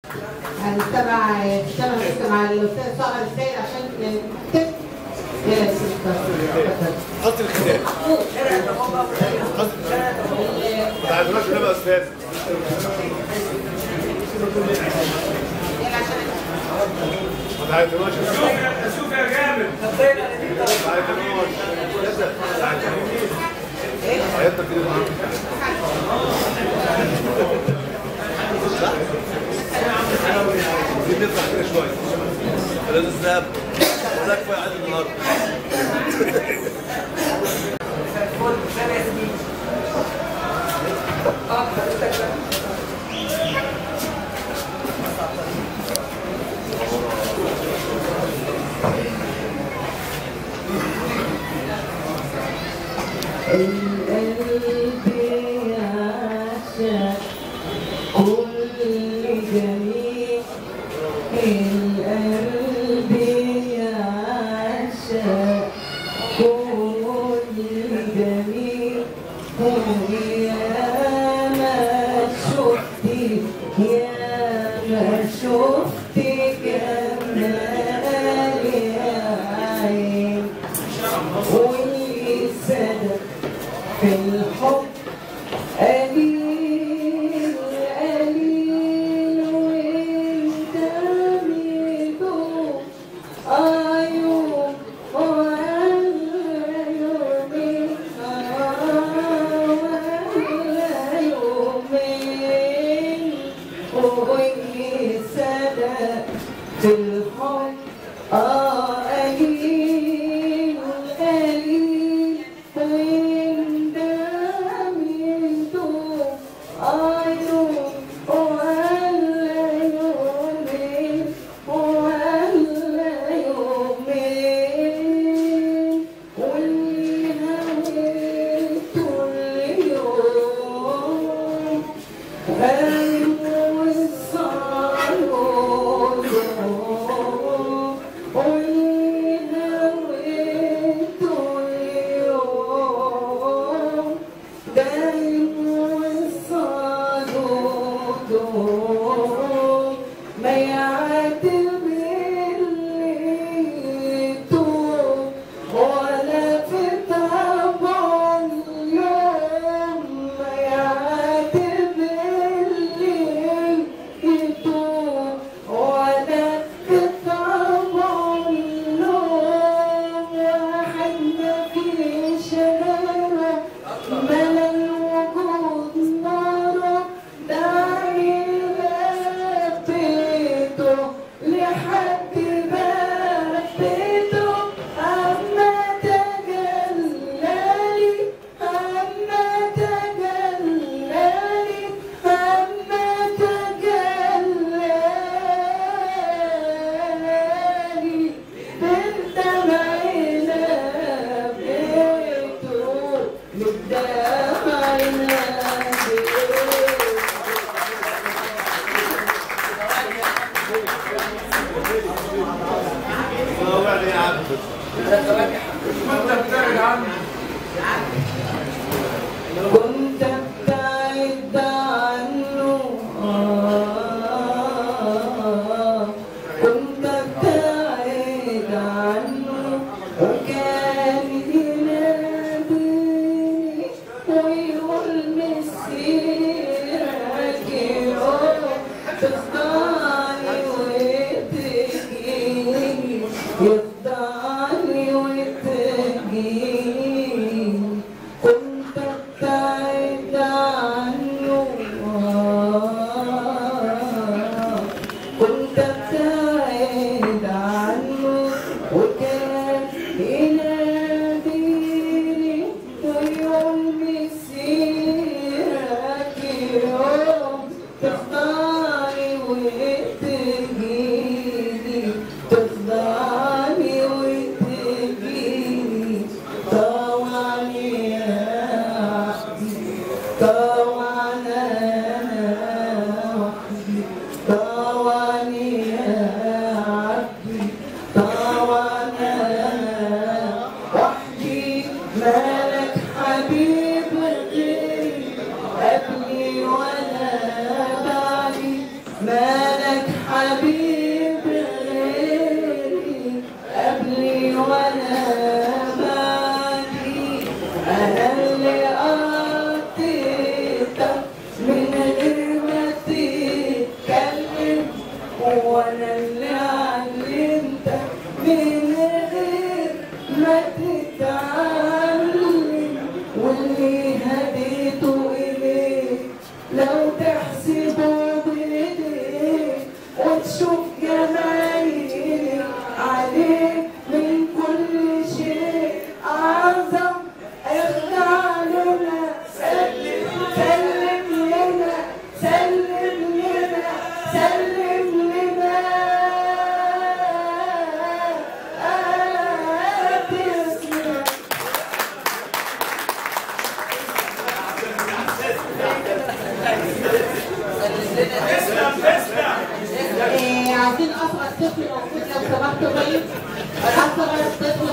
هنستمع نستمع بس مع الاستاذ صقر السيد عشان نكتب يا سيدي اتفضل قصد الختام ما تعرفناش نبقى استاذ ما تعرفناش شوف يا جامد ما تعرفناش عيطنا كده عايزين نطلع كده شويه لازم الذهب ولا كفايه عدد النهارده القلب يعشق كل جميل القلب يعشق كل جميل ويا ما شفتي يا ما شفتي جمال يا عين والصدق في الحب قليل قليل وانت ميدو عيون وعلى يومين وعلى يومين والصدق في الحب اه قليل قليل وانت ميدو عيون وعلى يومين وعلى يومين واللي هويته اليوم أيوة الصالون واللي هويته اليوم دايما الصالون ما يعاتب اللي يتوب ولا في طبع اليوم ما يعاتب اللي يتوب ولا في طبع اليوم واحد ما في شرارة ملا الوجود نارة داعي بيته لحد بيته أما تجلالي أما تجلالي أما تجلالي بنت معنا بيته قدام عينا بيته وبعد يا عم كنت بتبعد عني كنت ابتعد عنه آه كنت ابتعد عنه وكان يناديني ويقول مسيرك يوم تخضعني وتجيني يخضعني وتجيني كنت ابتعد عنه آه كنت ابتعد عنه وكان يناديني ويوم مسيرك يوم تخضعني وتجيني تخضعني وتجيني طوعا يا عبدي طوعا أنا وحدي طوعا يا عبدي طوعا أنا وحدي مالك حبيب غيري قبلي ولا بعدي مالك تسلم تسلم إيه، عايزين اصغر طفل موجود لو سمحتوا طيب اصغر طفل